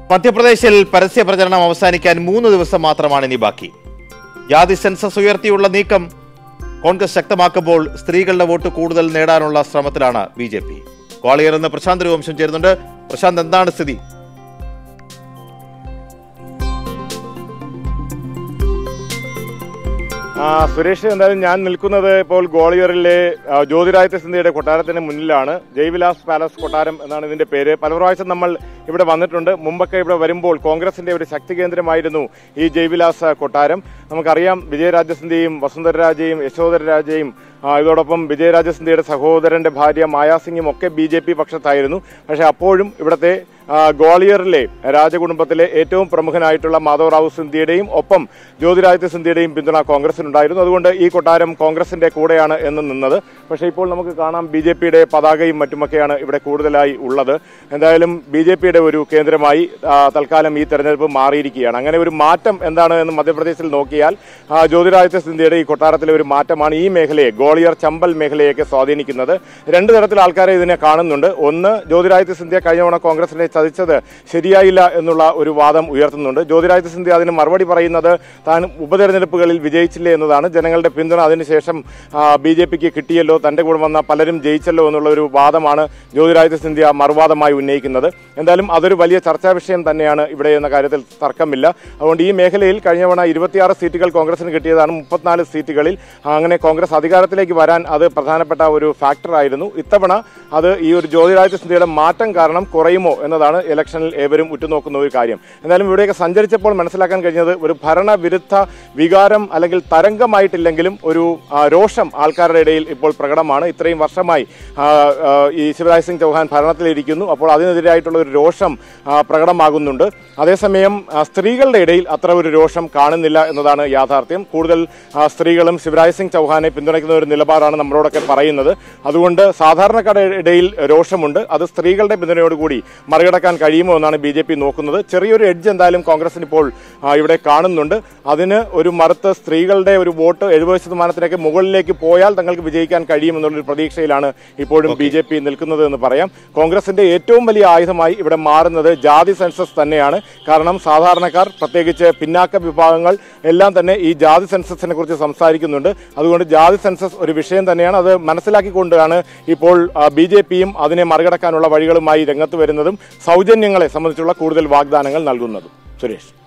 മധ്യപ്രദേശിൽ പരസ്യ പ്രചരണം അവസാനിക്കാൻ മൂന്ന് ദിവസം മാത്രമാണ് ഇനി ബാക്കി ജാതി സെൻസസ് ഉയർത്തിയുള്ള നീക്കം കോൺഗ്രസ് ശക്തമാക്കുമ്പോൾ സ്ത്രീകളുടെ വോട്ട് കൂടുതൽ നേടാനുള്ള ശ്രമത്തിലാണ് ബി ജെ പി ഗ്വാളിയർ നിന്ന് പ്രശാന്ത് രഘുവംശം ചേരുന്നുണ്ട് പ്രശാന്ത് എന്താണ് സ്ഥിതി ആ, സുരേഷ് എന്തായാലും ഞാൻ നിൽക്കുന്നത് ഇപ്പോൾ ഗോളിയറിലെ ആ, ജ്യോതിരാദിത്യ സിന്ധ്യയുടെ കൊട്ടാരത്തിന് മുന്നിലാണ് ജയ്വിലാസ് പാലസ് കൊട്ടാരം എന്നാണ് ഇതിന്റെ പേര് പല പ്രാവശ്യം നമ്മൾ ഇവിടെ വന്നിട്ടുണ്ട് മുമ്പൊക്കെ ഇവിടെ വരുമ്പോൾ കോൺഗ്രസിന്റെ ഒരു ശക്തി കേന്ദ്രമായിരുന്നു ഈ ജയ്വിലാസ് കൊട്ടാരം നമുക്കറിയാം വിജയരാജസിന്ധ്യയും വസുന്ധരരാജയും യശോധരരാജയും ആ, ഇതോടൊപ്പം വിജയരാജസിന്ധ്യയുടെ സഹോദരന്റെ ഭാര്യ മായാസിംഗും ഒക്കെ ബി ജെ പി പക്ഷത്തായിരുന്നു പക്ഷെ അപ്പോഴും ഇവിടുത്തെ ആ, ഗ്വാളിയറിലെ രാജകുടുംബത്തിലെ ഏറ്റവും പ്രമുഖനായിട്ടുള്ള മാധവറാവു സിന്ധ്യയുടെയും ഒപ്പം ജ്യോതിരാദിത്യ സിന്ധ്യയുടെയും പിന്തുണ കോൺഗ്രസിനുണ്ടായിരുന്നു അതുകൊണ്ട് ഈ കൊട്ടാരം കോൺഗ്രസിന്റെ കൂടെയാണ് എന്ന് നിന്നത് പക്ഷേ ഇപ്പോൾ നമുക്ക് കാണാം ബി ജെ പിയുടെ പതാകയും മറ്റുമൊക്കെയാണ് ഇവിടെ കൂടുതലായി ഉള്ളത് എന്തായാലും ബി ജെ പിയുടെ ഒരു കേന്ദ്രമായി ആ, തൽക്കാലം ഈ തെരഞ്ഞെടുപ്പ് മാറിയിരിക്കുകയാണ് അങ്ങനെ ഒരു മാറ്റം എന്താണ് എന്ന് മധ്യപ്രദേശിൽ നോക്കിയാൽ ആ, ജ്യോതിരാദിത്യ സിന്ധ്യയുടെ ഈ കൊട്ടാരത്തിലെ ഒരു മാറ്റമാണ് ഈ മേഖലയെ ഗോളിയർ ചമ്പൽ മേഖലയൊക്കെ സ്വാധീനിക്കുന്നത് രണ്ട് തരത്തിൽ ആൾക്കാരെ ഇതിനെ കാണുന്നുണ്ട് ഒന്ന് ജ്യോതിരാദിത്യ സിന്ധ്യ കഴിഞ്ഞ തവണ കോൺഗ്രസിനെ ചതിച്ചത് ശരിയായില്ല എന്നുള്ള ഒരു വാദം ഉയർത്തുന്നുണ്ട് ജ്യോതിരാദിത്യ സിന്ധ്യ അതിന് മറുപടി പറയുന്നത് താൻ ഉപതെരഞ്ഞെടുപ്പുകളിൽ വിജയിച്ചില്ലേ എന്നതാണ് ജനങ്ങളുടെ പിന്തുണ അതിനുശേഷം ബി ജെ പിക്ക് കിട്ടിയല്ലോ തന്റെ കൂടെ വന്ന പലരും ജയിച്ചല്ലോ എന്നുള്ള ഒരു വാദമാണ് ജ്യോതിരാദിത്യ സിന്ധ്യ മറുവാദമായി ഉന്നയിക്കുന്നത് എന്തായാലും അതൊരു വലിയ ചർച്ചാ വിഷയം തന്നെയാണ് ഇവിടെ എന്ന കാര്യത്തിൽ തർക്കമില്ല അതുകൊണ്ട് ഈ മേഖലയിൽ കഴിഞ്ഞ തവണ ഇരുപത്തിയാറ് സീറ്റുകൾ കോൺഗ്രസിന് കിട്ടിയതാണ് മുപ്പത്തിനാല് സീറ്റുകളിൽ അങ്ങനെ കോൺഗ്രസ് അധികാരത്തിലേക്ക് വരാൻ അത് പ്രധാനപ്പെട്ട ഒരു ഫാക്ടറായിരുന്നു ഇത്തവണ അത് ഈ ഒരു ജ്യോതിരാദിത്യ സിന്ധ്യയുടെ മാറ്റം കാരണം കുറയുമോ എന്നതാണ് ഇലക്ഷനിൽ ഏവരും ഉറ്റുനോക്കുന്ന ഒരു കാര്യം എന്തായാലും ഇവിടെയൊക്കെ സഞ്ചരിച്ചപ്പോൾ മനസ്സിലാക്കാൻ കഴിഞ്ഞത് ഒരു ഭരണവിരുദ്ധ വികാരം അല്ലെങ്കിൽ തരംഗമായിട്ടില്ലെങ്കിലും ഒരു ആ, രോഷം ആൾക്കാരുടെ ഇടയിൽ ഇപ്പോൾ പ്രകടമാണ് ഇത്രയും വർഷമായി ആ, ആ, ഈ ശിവരാജ് സിംഗ് ചൗഹാൻ ഭരണത്തിലിരിക്കുന്നു അപ്പോൾ അതിനെതിരായിട്ടുള്ള ഒരു രോഷം ആ, പ്രകടമാകുന്നുണ്ട് അതേസമയം ആ, സ്ത്രീകളുടെ ഇടയിൽ അത്ര ഒരു രോഷം കാണുന്നില്ല എന്നതാണ് യാഥാർത്ഥ്യം കൂടുതൽ ആ, സ്ത്രീകളും ശിവരാജ് സിംഗ് ചൗഹാനെ പിന്തുണയ്ക്കുന്ന ഒരു നിലപാടാണ് നമ്മളോടൊക്കെ പറയുന്നത് അതുകൊണ്ട് സാധാരണക്കാരുടെ ഇടയിൽ രോഷമുണ്ട് അത് സ്ത്രീകളുടെ പിന്തുണയോടുകൂടി മറികടക്കാൻ കഴിയുമോ എന്നാണ് ബി ജെ പി നോക്കുന്നത് ചെറിയൊരു എഡ്ജ് എന്തായാലും കോൺഗ്രസിന് ഇപ്പോൾ ആ, ഇവിടെ കാണുന്നുണ്ട് അതിന് ഒരു മറുത്ത് സ്ത്രീകളുടെ ഒരു വോട്ട് എഴുപത് ശതമാനത്തിലേക്ക് മുകളിലേക്ക് പോയാൽ തങ്ങൾക്ക് വിജയിക്കാൻ കഴിയുമെന്നുള്ളൊരു പ്രതീക്ഷയിലാണ് ഇപ്പോഴും ബി ജെ പി നിൽക്കുന്നത് എന്ന് പറയാം കോൺഗ്രസിന്റെ ഏറ്റവും വലിയ ആയുധമായി ഇവിടെ മാറുന്നത് ജാതി സെൻസസ് തന്നെയാണ് കാരണം സാധാരണക്കാർ പ്രത്യേകിച്ച് പിന്നാക്ക വിഭാഗങ്ങൾ എല്ലാം തന്നെ ഈ ജാതി സെൻസസിനെ കുറിച്ച് സംസാരിക്കുന്നുണ്ട് അതുകൊണ്ട് ജാതി സെൻസസ് ഒരു വിഷയം തന്നെയാണ് അത് മനസ്സിലാക്കിക്കൊണ്ടാണ് ഇപ്പോൾ ബി ജെ പിയും അതിനെ മറികടക്കാനുള്ള വഴികളുമായി രംഗത്ത് വരുന്നതും സൗജന്യങ്ങളെ സംബന്ധിച്ചുള്ള കൂടുതൽ വാഗ്ദാനങ്ങൾ നൽകുന്നതും സുരേഷ്